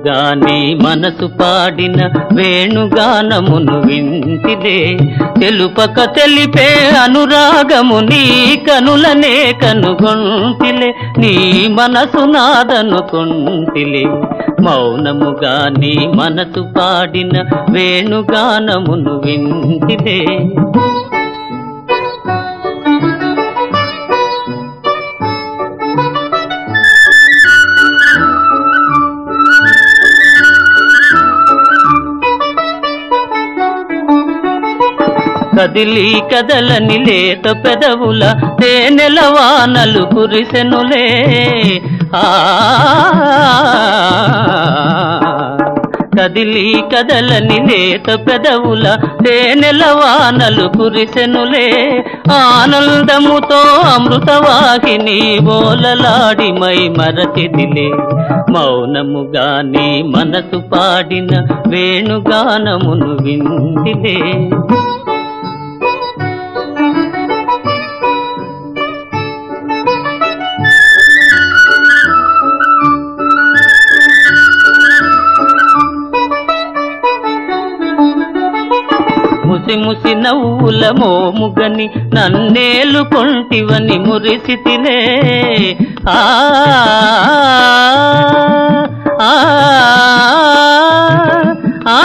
మౌనముగా నీ మనసు పాడిన వేణుగానమును వింటిలే తెలుపక తెలిపే అనురాగము నీ కనులనే కనుగొంటిలే నీ మనసు నాదనుకొంటిలే మౌనముగా నీ మనసు పాడిన వేణుగానమును వింటిలే కదిలి కదలని లేత పెదవుల తేనెల వానలు కురిసెనులే ఆ కదిలి కదలని లేత పెదవుల తేనెల వానలు కురిసెనులే ఆనందముతో అమృతవాహిని బోలలాడి మై మరచిదిలే మౌనముగా నీ మనసు పాడిన వేణుగానమును విందిలే ముసి ముసి నవ్వుల మోముగని నన్నేలు కొంటివని మురిసితిలే ఆ ఆ, ఆ,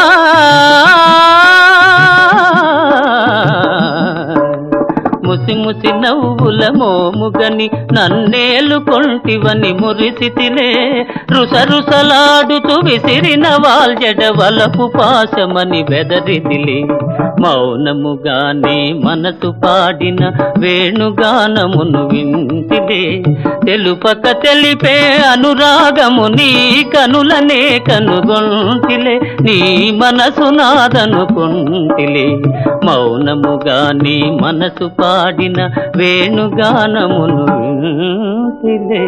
ముసి ముసి నవ్వుల మోముగని నన్నేలు కొంటివని మురిసితిలే రుస రుసలాడుతూ విసిరిన వాల్జడ వలపు పాశమని బెదరిదిలే మౌనముగా నీ మనసు పాడిన వేణుగానమును వింటిలే తెలుపక తెలిపే అనురాగము నీ కనులనే కనుగొంటిలే నీ మనసు నాదనుకుంటిలే మౌనముగా నీ మనసు పాడిన వేణుగానమును వింటిలే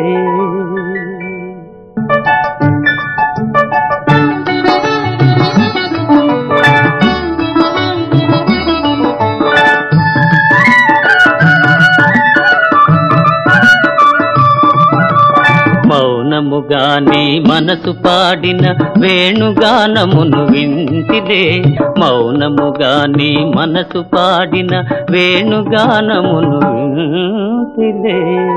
మౌనముగా నీ మనసు పాడిన వేణుగానమును వింటిలే మౌనముగా నీ మనసు పాడిన వేణుగానమును వింటిలే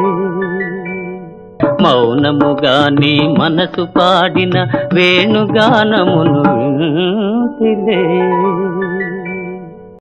మౌనముగా నీ మనసు పాడిన వేణుగానమును వింటిలే